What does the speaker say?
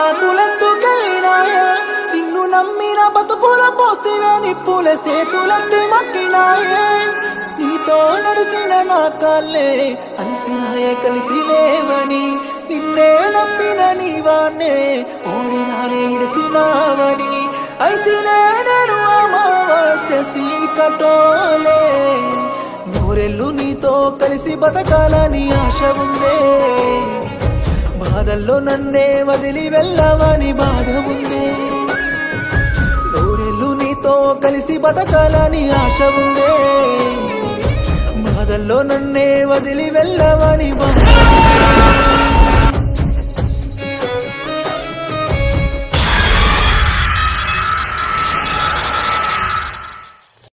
ఆకులెత్తుకెళ్ళినాయే నిన్ను నమ్మిన బతుకుల పోస్తివే నిప్పుల సేతులెత్తి మక్కినాయే నీతో నడిసిన నా కాళ్ళే అలసినాయే కలిసి లేవని నిన్నే నమ్మిన నీవాన్నే ఓడినానే ఇడిసినావని అయితే నేను అమావాస్య సీకటోలే నూరెళ్ళు నీతో కలిసి బతకాలని ఆశ ఉందే బాధల్లో నన్నే వదిలి వెళ్ళవని బాధ ఉందే నూరెళ్ళు నీతో కలిసి బతకాలని ఆశ ఉందే బాధల్లో నన్నే వదిలి వెళ్ళవని బాధ ఉందే.